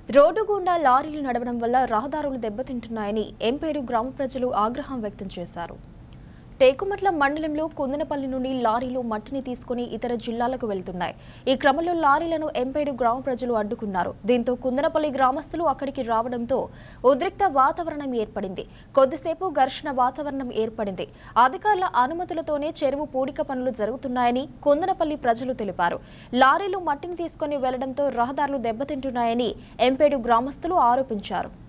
road గుండా లారీలు నడవడం వల్ల రహదారులు దెబ్బతింటున్నాయని ఎంపేడు గ్రామ ప్రజలు ఆగ్రహం వ్యక్తం చేశారు టేకుమట్ల మండలంలో కుందనపల్లి నుండి లారీలు మట్టిని తీసుకుని ఇతర జిల్లాలకు వెళ్తున్నాయి ఈ క్రమంలో లారీలను ఎంపేడు గ్రామ ప్రజలు అడ్డుకున్నారు దీంతో కుందనపల్లి గ్రామస్తులు అక్కడికి రావడంతో ఉద్రిక్త వాతావరణం ఏర్పడింది కొద్దిసేపు ఘర్షణ వాతావరణం ఏర్పడింది అధికారుల అనుమతులతోనే చెరువు పూడిక పనులు జరుగుతున్నాయని కుందనపల్లి ప్రజలు తెలిపారు లారీలు మట్టిని తీసుకుని వెళ్లడంతో రహదారులు దెబ్బతింటున్నాయని ఎంపేడు గ్రామస్తులు ఆరోపించారు